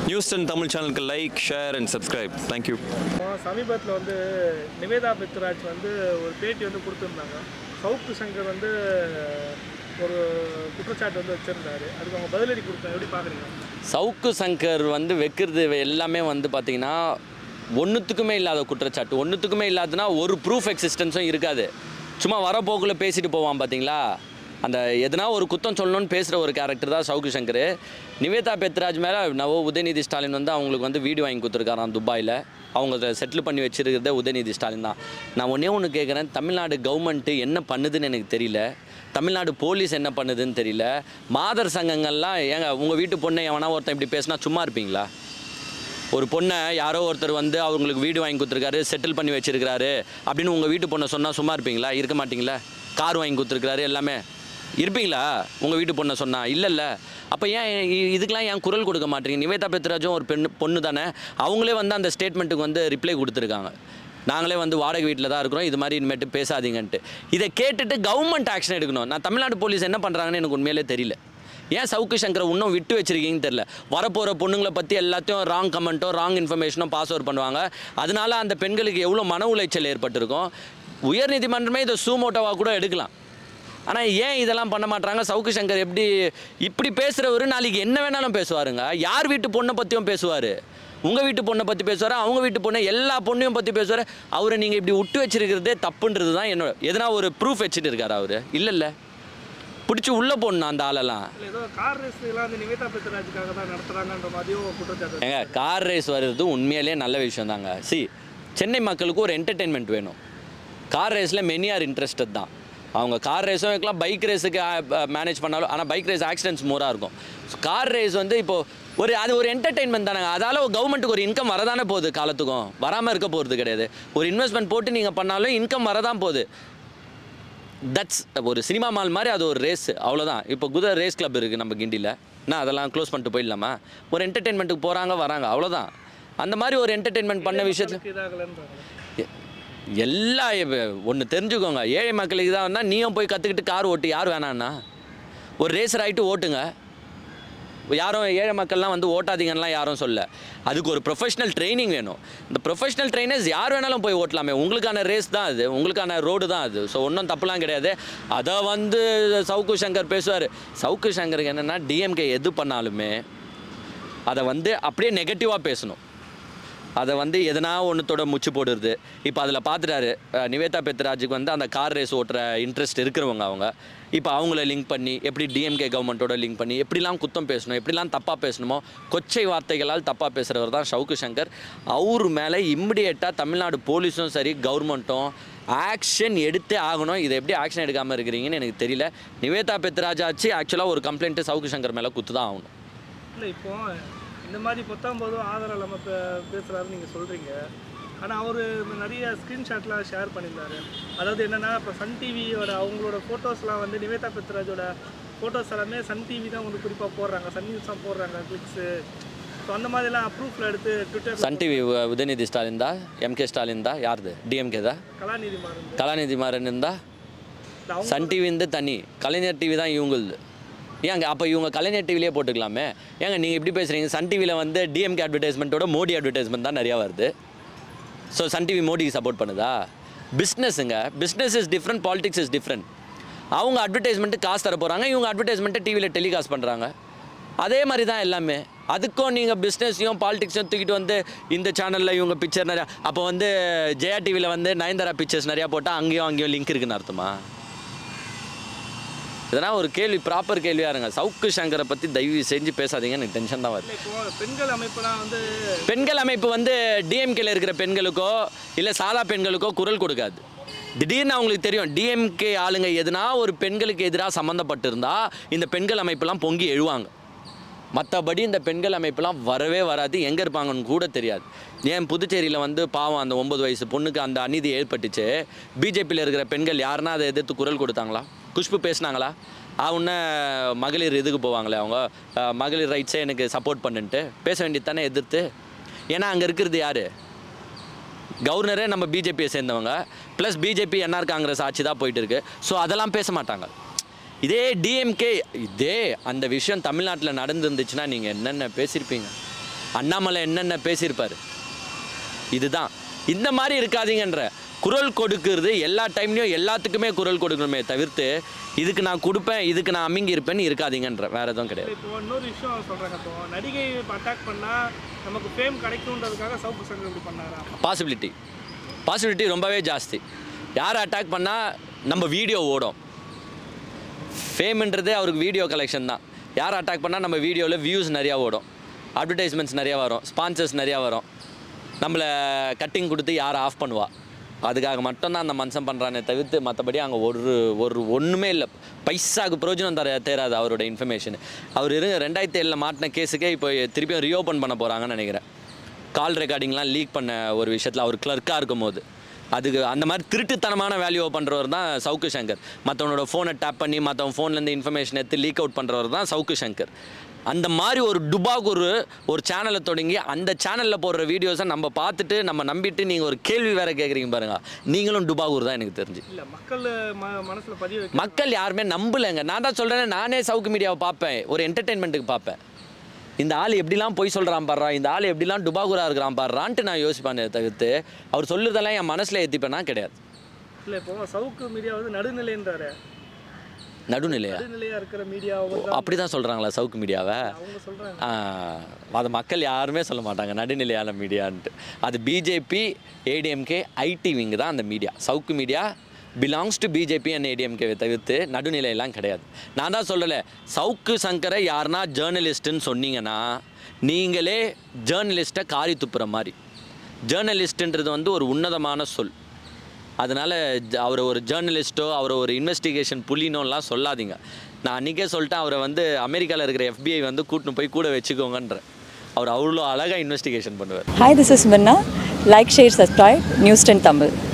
News ten Tamil சேனலுக்கு like share and subscribe thank you சமீபத்தில் வந்து நிவேதா பெத்ராஜ் வந்து ஒரு பேட்டி வந்து கொடுத்துருந்தாங்க சவுக்கு சங்கர் வந்து ஒரு குற்றச்சாட்டு வந்து வச்சுருந்தாரு அதுக்கு அவங்க பதிலடி கொடுத்தாங்க எப்படி பார்க்குறீங்க சவுக்கு சங்கர் வந்து வைக்கிறது எல்லாமே வந்து பார்த்தீங்கன்னா ஒன்றுத்துக்குமே இல்லாத குற்றச்சாட்டு ஒன்றுத்துக்குமே இல்லாதுன்னா ஒரு ப்ரூஃப் எக்ஸிஸ்டன்ஸும் இருக்காது சும்மா வரப்போக்கில் பேசிட்டு போவான் பார்த்தீங்களா அந்த எதனா ஒரு குத்தம் சொல்லணும்னு பேசுகிற ஒரு கேரக்டர் தான் சவுக்கு சங்கர் நிவேதா பெத்ராஜ் மேலே நவோ உதயநிதி ஸ்டாலின் வந்து அவங்களுக்கு வந்து வீடு வாங்கி கொடுத்துருக்காராம் துபாயில் அவங்க அதை செட்டில் பண்ணி வச்சிருக்கிறதே உதயநிதி ஸ்டாலின் தான் நான் ஒன்றே ஒன்று கேட்குறேன் தமிழ்நாடு கவர்மெண்ட்டு என்ன பண்ணுதுன்னு எனக்கு தெரியல தமிழ்நாடு போலீஸ் என்ன பண்ணுதுன்னு தெரியல மாதர் சங்கங்கள்லாம் ஏங்க உங்கள் வீட்டு பொண்ணை எவனா ஒருத்தன் இப்படி பேசினா சும்மா இருப்பீங்களா ஒரு பொண்ணை யாரோ ஒருத்தர் வந்து அவங்களுக்கு வீடு வாங்கி கொடுத்துருக்காரு செட்டில் பண்ணி வச்சிருக்காரு அப்படின்னு உங்கள் வீட்டு பொண்ணை சொன்னால் சும்மா இருப்பீங்களா இருக்க மாட்டீங்களா கார் வாங்கி கொடுத்துருக்காரு எல்லாமே இருப்பீங்களா உங்கள் வீட்டு பொண்ணை சொன்னா இல்லைல்ல அப்போ ஏன் இ- இதுக்கெல்லாம் ஏன் குரல் கொடுக்க மாட்டீங்க நிவேதா பெத்ராஜும் ஒரு பெண் பொண்ணு தானே அவங்களே வந்து அந்த ஸ்டேட்மெண்ட்டுக்கு வந்து ரிப்ளை கொடுத்துருக்காங்க நாங்களே வந்து வாடகை வீட்டில் தான் இருக்கிறோம் இது மாதிரி இனிமேட்டு பேசாதீங்கன்ட்டு இதை கேட்டுட்டு கவர்மெண்ட் ஆக்ஷன் எடுக்கணும் நான் தமிழ்நாடு போலீஸ் என்ன பண்ணுறாங்கன்னு எனக்கு உண்மையிலே தெரியல ஏன் சவுக்கு சங்கரை இன்னும் விட்டு வச்சிருக்கீங்கன்னு தெரில வரப்போகிற பொண்ணுங்களை பற்றி எல்லாத்தையும் ராங் கமெண்ட்டோ ராங் இன்ஃபர்மேஷனோ பாஸ் ஓவர் பண்ணுவாங்க அதனால அந்த பெண்களுக்கு எவ்வளோ மன உளைச்சல் ஏற்பட்டிருக்கும் உயர்நீதிமன்றமே இதை சூமோட்டோவாக கூட எடுக்கலாம் ஆனால் ஏன் இதெல்லாம் பண்ண மாட்டாங்க சவுக்கு சங்கர் எப்படி இப்படி பேசுகிறவர் நாளைக்கு என்ன வேணாலும் பேசுவாருங்க யார் வீட்டு பொண்ணை பற்றியும் பேசுவார் உங்கள் வீட்டு பொண்ணை பற்றி பேசுவார் அவங்க வீட்டு பொண்ணை எல்லா பொண்ணையும் பற்றி பேசுவார் அவரை நீங்கள் இப்படி விட்டு வச்சிருக்கிறதே தப்புன்றது தான் என்னோட எதனா ஒரு ப்ரூஃப் வச்சுட்டு இருக்காரு அவர் இல்லை இல்லை பிடிச்சி உள்ளே போடணும் அந்த ஆளெல்லாம் இல்லை ஏதோ கார் ரேஸ் எல்லாம் வந்து நிவேதா பெத்ராஜுக்காக தான் நடத்துகிறாங்கன்ற மாதிரியும் ஒரு குற்றச்சாட்டு ஏங்க கார் ரேஸ் வர்றது உண்மையிலேயே நல்ல விஷயம் தாங்க சி சென்னை மக்களுக்கு ஒரு என்டர்டெயின்மெண்ட் வேணும் கார் ரேஸில் மெனி ஆர் இன்ட்ரெஸ்டட் தான் அவங்க கார் ரேஸும் வைக்கலாம் பைக் ரேஸுக்கு மேனேஜ் பண்ணாலும் ஆனால் பைக் ரேஸ் ஆக்சிடென்ட்ஸ் மோராக இருக்கும் கார் ரேஸ் வந்து இப்போது ஒரு அது ஒரு என்டர்டெயின்மெண்ட் தானேங்க அதால் கவர்மெண்ட்டுக்கு ஒரு இன்கம் வரதானே போகுது காலத்துக்கும் வராமல் இருக்க போகிறது கிடையாது ஒரு இன்வெஸ்ட்மெண்ட் போட்டு நீங்கள் பண்ணாலும் இன்கம் வரதான் போகுது தட்ஸ் ஒரு சினிமா மால் மாதிரி அது ஒரு ரேஸ் அவ்வளோதான் இப்போ குதிரை ரேஸ் கிளப் இருக்குது நம்ம கிண்டியில் நான் அதெல்லாம் க்ளோஸ் பண்ணிட்டு போயிடலாமா ஒரு என்டர்டெயின்மெண்ட்டுக்கு போகிறாங்க வராங்க அவ்வளோதான் அந்த மாதிரி ஒரு என்டர்டெயின்மெண்ட் பண்ண விஷயத்தில் இதாகலன்றாங்க எல்லா ஒன்று தெரிஞ்சுக்கோங்க ஏழை மக்களுக்கு தான் வந்தால் நீயும் போய் கற்றுக்கிட்டு கார் ஓட்டு யார் வேணான்னா ஒரு ரேசர் ஆகிட்டு ஓட்டுங்க யாரும் ஏழை மக்கள்லாம் வந்து ஓட்டாதீங்கன்னுலாம் யாரும் சொல்ல அதுக்கு ஒரு ப்ரொஃபஷனல் ட்ரைனிங் வேணும் இந்த ப்ரொஃபஷனல் ட்ரைனர்ஸ் யார் வேணாலும் போய் ஓட்டலாமே உங்களுக்கான ரேஸ் தான் அது உங்களுக்கான ரோடு தான் அது ஸோ ஒன்றும் தப்புலாம் கிடையாது அதை வந்து சவுக்கு சங்கர் பேசுவார் சவுக்கு சங்கருக்கு என்னென்னா டிஎம்கே எது பண்ணாலுமே அதை வந்து அப்படியே நெகட்டிவாக பேசணும் அதை வந்து எதனா ஒன்றுத்தோட முச்சு போடுறது இப்போ அதில் பார்த்துட்டாரு அஹ், நிவேதா பெத்ராஜுக்கு வந்து அந்த கார் ரேஸ் ஓட்டுற இன்ட்ரெஸ்ட் இருக்கிறவங்க அவங்க இப்போ அவங்கள லிங்க் பண்ணி எப்படி டிஎம்கே கவர்மெண்ட்டோட லிங்க் பண்ணி எப்படிலாம் குத்தம் பேசணும் எப்படிலாம் தப்பாக பேசணுமோ கொச்சை வார்த்தைகளால் தப்பாக பேசுகிறவர் தான் சவுக்கு சங்கர் அவர் மேலே இம்மிடியேட்டாக தமிழ்நாடு போலீஸும் சரி கவர்மெண்ட்டும் ஆக்ஷன் எடுத்தே ஆகணும் இதை எப்படி ஆக்ஷன் எடுக்காமல் இருக்கிறீங்கன்னு எனக்கு தெரியல நிவேதா பெத்ராஜாச்சு ஆக்சுவலாக ஒரு கம்ப்ளைண்ட்டு சவுக்கு சங்கர் மேலே குத்து தான் ஆகணும் இல்லை இப்போ இந்த மாதிரி பத்தொம்போதும் ஆதரவு இல்லாமல் பே பேசுகிறாருன்னு நீங்கள் சொல்கிறீங்க ஆனால் அவர் நிறைய ஸ்க்ரீன்ஷாட்லாம் ஷேர் பண்ணியிருந்தாரு அதாவது என்னென்னா இப்போ சன் டிவியோட அவங்களோட ஃபோட்டோஸ்லாம் வந்து நிவேதா பெத்ராஜோட ஃபோட்டோஸ் எல்லாமே சன் டிவி தான் வந்து குறிப்பாக போடுறாங்க சன் நியூஸ் தான் போடுறாங்க கிளிக்ஸு ஸோ அந்த மாதிரிலாம் ப்ரூஃபில் எடுத்து Twitter Sun TV Udhayanidhi Stalin தான் எம்கே ஸ்டாலின் தான் யாருது டிஎம்கே தான் கலாநிதி மாறன் கலாநிதி மாறன் இருந்தா இல்ல அவங்க சன் டிவி வந்து தனி கலைஞர் டிவி தான் இவங்களுது ஏங்க அப்போ இவங்க கலைஞர் டிவிலே போட்டுக்கலாமே ஏங்க நீங்கள் இப்படி பேசுகிறீங்க சன் டிவியில் வந்து டிஎம்கே அட்வர்டைஸ்மெண்ட்டோட மோடி அட்வர்டைஸ்மெண்ட் தான் நிறையா வருது ஸோ சன் டிவி மோடிக்கு சப்போர்ட் பண்ணுதா பிஸ்னஸுங்க business is different politics is different அவங்க அட்வர்டைஸ்மெண்ட்டு காசு தர போகிறாங்க இவங்க அட்வர்டைஸ்மெண்ட்டை டிவியில் டெலிகாஸ்ட் பண்ணுறாங்க அதே மாதிரி தான் எல்லாமே அதுக்கும் நீங்கள் பிஸ்னஸையும் பாலிடிக்ஸையும் தூக்கிட்டு வந்து இந்த சேனலில் இவங்க பிக்சர் நிறையா அப்போ வந்து ஜெயா டிவியில் வந்து நயன்தாரா பிக்சர்ஸ் நிறையா போட்டால் அங்கேயும் அங்கேயும் லிங்க் இருக்குன்னு அர்த்தமா இதெல்லாம் ஒரு கேள்வி ப்ராப்பர் கேள்வியாக இருங்க சவுக்கு சங்கரை பற்றி தயவு செஞ்சு பேசாதீங்க எனக்கு டென்ஷன் தான் வருது இல்லை இப்போ பெண்கள் அமைப்புலாம் வந்து பெண்கள் அமைப்பு வந்து டிஎம்கேல இருக்கிற பெண்களுக்கோ இல்லை சாதா பெண்களுக்கோ குரல் கொடுக்காது திடீர்னு அவங்களுக்கு தெரியும் டிஎம்கே ஆளுங்க எதுனா ஒரு பெண்களுக்கு எதிராக சம்மந்தப்பட்டிருந்தா இந்த பெண்கள் அமைப்பெல்லாம் பொங்கி எழுவாங்க மற்றபடி இந்த பெண்கள் அமைப்பெல்லாம் வரவே வராது எங்கே இருப்பாங்கன்னு கூட தெரியாது ஏன் புதுச்சேரியில் வந்து பாவம் அந்த ஒம்பது வயசு பொண்ணுக்கு அந்த அநீதி ஏற்பட்டுச்சு பிஜேபியில் இருக்கிற பெண்கள் யாருன்னா அதை எதிர்த்து குரல் கொடுத்தாங்களா குஷ்பு பேசுனாங்களா அவன மகளிர் இதுக்கு போவாங்களே அவங்க அஹ், மகளிர் ரைட்ஸே எனக்கு சப்போர்ட் பண்ணுன்ட்டு பேச வேண்டியது தானே எதிர்த்து ஏன்னா அங்கே இருக்கிறது யார் கவர்னரே நம்ம பிஜேபியை சேர்ந்தவங்க ப்ளஸ் பிஜேபி என்ஆர் காங்கிரஸ் ஆட்சி தான் போயிட்டு இருக்கு ஸோ அதெல்லாம் பேச மாட்டாங்க இதே டிஎம்கே இதே அந்த விஷயம் தமிழ்நாட்டில் நடந்துருந்துச்சுன்னா நீங்கள் என்னென்ன பேசியிருப்பீங்க அண்ணாமலை என்னென்ன பேசியிருப்பார் இதுதான் இந்த மாதிரி இருக்காதீங்கன்ற குரல் கொடுக்கிறது எல்லா டைம்லையும் எல்லாத்துக்குமே குரல் கொடுக்கணுமே தவிர்த்து இதுக்கு நான் கொடுப்பேன் இதுக்கு நான் அமிங்கி இருப்பேன்னு இருக்காதீங்கன்ற வேற எதுவும் கிடையாது இப்போ இன்னொரு விஷயம் சொல்கிறேன் இப்போ நடிகை அட்டாக் பண்ணால் நமக்கு ஃபேம் கிடைக்குன்றதுக்காக சவுக்கு சங்கர் இப்படி பண்ணாரா பாசிபிலிட்டி பாசிபிலிட்டி ரொம்பவே ஜாஸ்தி யார் அட்டாக் பண்ணால் நம்ம வீடியோ ஓடும் ஃபேம்ன்றது அவருக்கு வீடியோ கலெக்ஷன் தான் யார் அட்டாக் பண்ணால் நம்ம வீடியோவில் வியூஸ் நிறையா ஓடும் அட்வர்டைஸ்மெண்ட்ஸ் நிறையா வரும் ஸ்பான்சர்ஸ் நிறையா வரும் நம்மளை கட்டிங் கொடுத்து யார் ஆஃப் பண்ணுவா அதுக்காக மட்டும்தான் அந்த மனுஷன் பண்ணுறானே தவிர்த்து மற்றபடி அங்கே ஒரு ஒரு ஒன்றுமே இல்லை பைசாக்கு பிரயோஜனம் தர தேராது அவரோட இன்ஃபர்மேஷன் அவர் இருங்க ரெண்டாயிரத்தி ஏழில் மாட்டின கேஸுக்கே இப்போ திருப்பியும் ரீஓப்பன் பண்ண போகிறாங்கன்னு நினைக்கிறேன் கால் ரெக்கார்டிங்லாம் லீக் பண்ண ஒரு விஷயத்தில் அவர் கிளர்க்காக இருக்கும் போது அதுக்கு அந்த மாதிரி திருட்டுத்தனமான வேல்யூவை பண்ணுறவர் தான் சவுக்கு சங்கர் மற்றவனோட ஃபோனை டேப் பண்ணி மற்றவன் ஃபோன்லேருந்து இன்ஃபர்மேஷன் எடுத்து லீக் அவுட் பண்ணுறவர் தான் சவுக்கு சங்கர் அந்த மாதிரி ஒரு டுபாக் ஒரு ஒரு சேனலை தொடங்கி அந்த சேனலில் போடுற வீடியோஸை நம்ம பார்த்துட்டு நம்ம நம்பிட்டு நீங்கள் ஒரு கேள்வி வேற கேட்குறீங்க பாருங்க நீங்களும் டுபாகூர் தான் எனக்கு தெரிஞ்சு இல்லை மக்கள் ம மனசில் பதிய வைக்க மக்கள் யாருமே நம்பலைங்க நான் தான் சொல்கிறேன் நானே சவுக்கு மீடியாவை பார்ப்பேன் ஒரு என்டர்டெயின்மெண்ட்டுக்கு பார்ப்பேன் இந்த ஆள் எப்படிலாம் பொய் சொல்கிறான் பாடுறா இந்த ஆள் எப்படிலாம் டுபாகுரா இருக்கிறான் பாடுறான்ட்டு நான் யோசிப்பேனே தவிர்த்து அவர் சொல்லுறதெல்லாம் என் மனசில் ஏற்றிப்பேனா கிடையாது இல்லை இப்போ சவுக்கு மீடியா வந்து நடுநிலைன்றாரு நடுநிலையா நடுநிலையாக இருக்கிற மீடியா வந்து அப்படி தான் சொல்கிறாங்களா சவுக்கு மீடியாவை அவங்க சொல்கிறாங்க ஆ, அது மக்கள் யாருமே சொல்ல மாட்டாங்க நடுநிலையான மீடியான்ட்டு அது பிஜேபி ஏடிஎம்கே ஐடி விங் தான் அந்த media Savukku media belongs to BJP and ஏடிஎம்கேவை தவிர்த்து நடுநிலையெல்லாம் கிடையாது நான் தான் சொல்லலை சவுக்கு சங்கரை யாருன்னா ஜேர்னலிஸ்ட்டுன்னு சொன்னீங்கன்னா நீங்களே ஜேர்னலிஸ்ட்டை காரி துப்புற மாதிரி ஜேர்னலிஸ்ட்டுன்றது வந்து ஒரு உன்னதமான சொல் அதனால் அவரை ஒரு ஜேர்னலிஸ்ட்டோ அவரை ஒரு இன்வெஸ்டிகேஷன் புள்ளினோலாம் சொல்லாதீங்க நான் அன்றைக்கே சொல்லிட்டேன் அவரை வந்து அமெரிக்காவில் இருக்கிற எஃபிஐ வந்து கூட்டின்னு போய் கூட வச்சுக்கோங்கன்ற அவர் அவ்வளோ அழகாக இன்வெஸ்டிகேஷன் பண்ணுவார் Hi, this is Minna. Like, share, subscribe. News 10 Tamil.